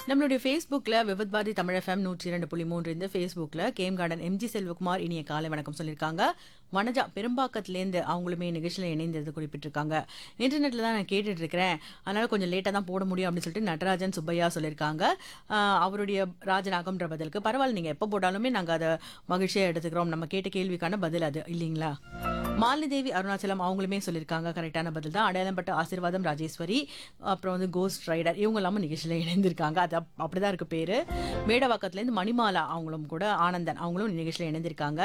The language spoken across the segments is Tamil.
நம்மளுடைய ஃபேஸ்புக்கில் விவித் பாரதி தமிழ் எஃப்எம் நூற்றி இரண்டு புள்ளி மூன்று இந்த ஃபேஸ்புக்கில் கேம் கார்டன் எம்ஜி செல்வகுமார் இனிய காலை வணக்கம் சொல்லியிருக்காங்க வனஜா பெரும்பாக்கத்துலேருந்து அவங்களுமே நிகழ்ச்சியில் இணைந்தது குறிப்பிட்டிருக்காங்க இன்டர்நெட்டில் தான் நான் கேட்டுட்டு இருக்கிறேன் அதனால கொஞ்சம் லேட்டாக தான் போட முடியும் அப்படின்னு சொல்லிட்டு நடராஜன் சுப்பையா சொல்லியிருக்காங்க ஆஹ் அவருடைய ராஜநாகம்ன்ற பதிலுக்கு பரவாயில்ல நீங்கள் எப்போ போட்டாலுமே நாங்கள் அதை மகிழ்ச்சியாக எடுத்துக்கிறோம் நம்ம கேட்ட கேள்விக்கான பதில் அது இல்லைங்களா மாலினி தேவி அருணாச்சலம் அவங்களுமே சொல்லியிருக்காங்க கரெக்டான பதில் தான் அடையாளம்பட்ட ஆசீர்வாதம் ராஜேஸ்வரி அப்புறம் வந்து கோஸ்ட் ரைடர் இவங்க எல்லாமே நிகழ்ச்சியில் இணைந்திருக்காங்க அது அப்- அப்படிதான் இருக்கு பேரு மேடவாக்கத்துலேருந்து மணிமாலா அவங்களும் கூட ஆனந்தன் அவங்களும் நிகழ்ச்சியில் இணைந்திருக்காங்க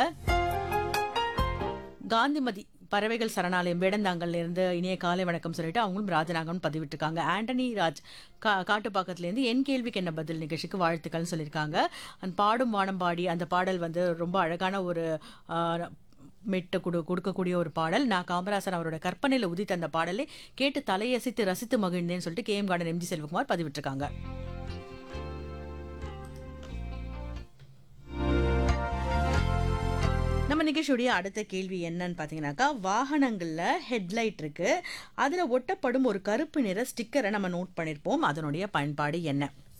காந்திமதி பறவைகள் சரணாலயம் வேடந்தாங்கல்ல இருந்து இனிய காலை வணக்கம் சொல்லிட்டு அவங்களும் ராஜநாகன் பதிவிட்டிருக்காங்க ஆண்டனி ராஜ் கா காட்டுப்பாக்கத்துலேருந்து என் கேள்விக்கு என்ன பதில் நிகழ்ச்சிக்கு வாழ்த்துக்கள்னு சொல்லியிருக்காங்க அந்த பாடும் வானம் பாடி அந்த பாடல் வந்து ரொம்ப அழகான ஒரு ஆ, மெட்டு கொடு கொடுக்கக்கூடிய ஒரு பாடல் நான் காமராசன் அவரோட கற்பனையில் உதித்த அந்த பாடலை கேட்டு தலையசைத்து ரசித்து மகிழ்ந்தேன்னு சொல்லிட்டு K M garden MG Selvakumar பதிவிட்டிருக்காங்க நம்ம நிகழ்ச்சியுடைய அடுத்த கேள்வி என்னன்னு பார்த்தீங்கன்னாக்கா வாகனங்களில் ஹெட்லைட் இருக்கு அதில் ஒட்டப்படும் ஒரு கருப்பு நிற ஸ்டிக்கரை நம்ம நோட் பண்ணியிருப்போம் அதனுடைய பயன்பாடு என்ன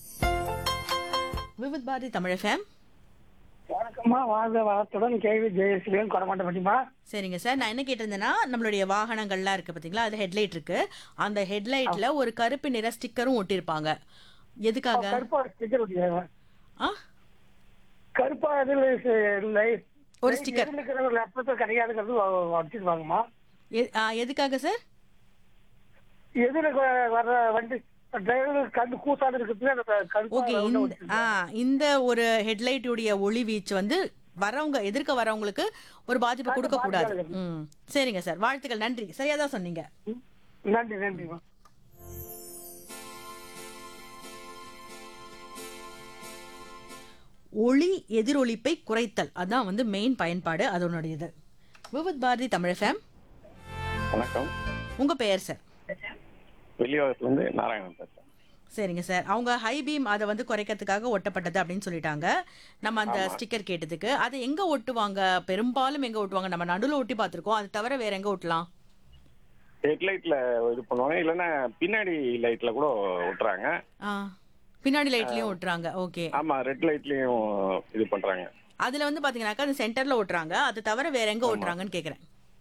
விவித் பாரதி தமிழ் ஃபேம் வணக்கம்மா வாழ்க வளத்துடன் கேள்வி ஜெயஸ்ரீன் கொடமாட்ட பட்டிமா சரிங்க சார் நான் என்ன கேட்டிருந்தேன்னா நம்மளுடைய வாகனங்கள்லாம் இருக்கு பார்த்தீங்களா அது ஹெட்லைட் இருக்கு அந்த ஹெட்லைட்ல ஒரு கருப்பு நிற ஸ்டிக்கரும் ஒட்டியிருப்பாங்க எதுக்காக கருப்பா ஸ்டிக்கர் ஒட்டிக்கிறாங்க ஆ கருப்பா இதில் இல்லை ஒரு sticker. இருக்கிற ஒரு லட்சத்தை கிடையாதுங்கிறது வச்சுருவாங்கம்மா எ- ஆ, எதுக்காக சார் எதிர வர்ற வண்டி டிரைவர் கண்டு கூசாது இருக்கிறது அந்த கருப்பா ஓகே round ஆ இந்த ஒட்டிருப்பாங்க. ஆ இந்த ஒரு ஹெட்லைட்டுடைய ஒளி வீச்சு வந்து வரவங்க எதிர்க்க வரவங்களுக்கு ஒரு பாதிப்பு கொடுக்க கூடாது ம் சரிங்க சார் வாழ்த்துக்கள் நன்றி சரியா தான் சொன்னீங்க ம். நன்றி நன்றிம்மா ஒளி எதிரொலிப்பை குறைத்தல் அதான் வந்து மெயின் பயன்பாடு அதனுடையது விவித் பாரதி தமிழ் ஃபேம் வணக்கம் உங்க பெயர் சார் வெளியோகத்துல இருந்து நாராயணன் பேசுறேன் சரிங்க சார் அவங்க ஹை பீம் அதை வந்து குறைக்கிறதுக்காக ஒட்டப்பட்டது அப்படின்னு சொல்லிட்டாங்க நம்ம அந்த ஸ்டிக்கர் கேட்டதுக்கு அதை எங்க ஒட்டுவாங்க பெரும்பாலும் எங்க ஒட்டுவாங்க நம்ம நடுவில் ஒட்டி பார்த்திருக்கோம் அது தவிர வேற எங்க ஒட்டலாம் ஹெட்லைட்ல இது பண்ணுவாங்க இல்லைன்னா பின்னாடி லைட்ல கூட விட்டுறாங்க ஆ பின்னாடி லைட்லயும் ஒட்டுறாங்க ஓகே ஆமா ரெட் லைட்லயும் இது பண்றாங்க அதுல வந்து பாத்தீங்கன்னாக்கா அந்த சென்டர்ல ஒட்டுறாங்க அது தவிர வேற எங்க ஒட்டுறாங்கன்னு கேக்குறேன்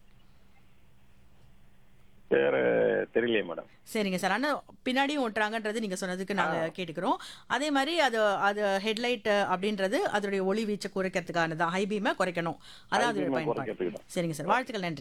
வேற தெரியலையே மேடம் சரிங்க சார் ஆனா பின்னாடியும் ஒட்டுறாங்கன்றது நீங்க சொன்னதுக்கு நாங்க கேட்டுக்கிறோம் அதே மாதிரி அது அது ஹெட்லைட் அப்படின்றது அதோடைய ஒளி வீச்சை குறைக்கிறதுக்கானதான் ஹை பீமை குறைக்கணும் அதான் அதோட High beam-அ பயன்பாடு குறைக்கிறதுக்கு தான். சரிங்க சார் வாழ்த்துக்கள் நன்றி